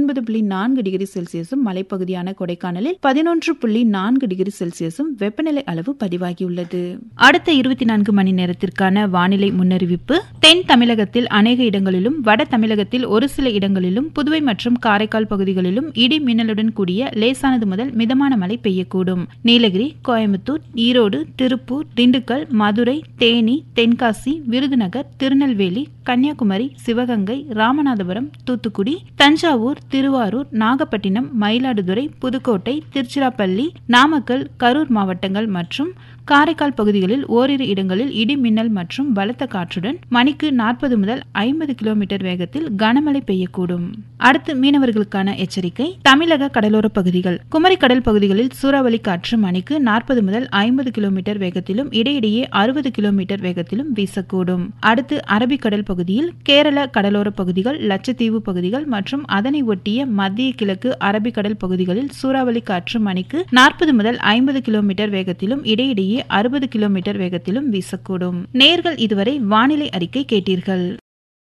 பத்தொன்பது புள்ளி நான்கு டிகிரி செல்சியஸும் மலைப்பகுதியான கொடைக்கானலில் பதினொன்று புள்ளி நான்கு டிகிரி செல்சியஸும் வெப்பநிலை அளவு பதிவாகியுள்ளது அடுத்த இருபத்தி நான்கு மணி நேரத்திற்கான வானிலை முன்னறிவிப்பு தென் தமிழகத்தில் அநேக இடங்களிலும் வட தமிழகத்தில் ஒரு சில இடங்களிலும் புதுவை மற்றும் காரைக்கால் பகுதிகளிலும் இடி மின்னலுடன் கூடிய லேசானது முதல் மிதமான மழை பெய்யக்கூடும் நீலகிரி கோயம்புத்தூர் ஈரோடு திருப்பூர் திண்டுக்கல் மதுரை தேனி தென்காசி விருதுநகர் திருநெல்வேலி கன்னியாகுமரி சிவகங்கை ராமநாதபுரம் தூத்துக்குடி தஞ்சாவூர் திருவாரூர் நாகப்பட்டினம் மயிலாடுதுறை புதுக்கோட்டை திருச்சிராப்பள்ளி நாமக்கல் கரூர் மாவட்டங்கள் மற்றும் காரைக்கால் பகுதிகளில் ஓரிரு இடங்களில் இடி மின்னல் மற்றும் பலத்த காற்றுடன் மணிக்கு நாற்பது முதல் ஐம்பது கிலோமீட்டர் வேகத்தில் கனமழை பெய்யக்கூடும் அடுத்து மீனவர்களுக்கான எச்சரிக்கை தமிழக கடலோர பகுதிகள் குமரி கடல் பகுதிகளில் சூறாவளி காற்று மணிக்கு நாற்பது முதல் ஐம்பது கிலோமீட்டர் வேகத்திலும் இடையிடையே அறுபது கிலோமீட்டர் வேகத்திலும் வீசக்கூடும் அடுத்து அரபிக்கடல் பகுதியில் கேரள கடலோர பகுதிகள் லட்சத்தீவு பகுதிகள் மற்றும் அதனை ஒட்டிய மத்திய கிழக்கு அரபிக்கடல் பகுதிகளில் சூறாவளி காற்று மணிக்கு நாற்பது முதல் ஐம்பது கிலோமீட்டர் வேகத்திலும் இடையிடையே அறுபது கிலோமீட்டர் வேகத்திலும் வீசக்கூடும் நேர்கள் இதுவரை வானிலை அறிக்கை கேட்டீர்கள்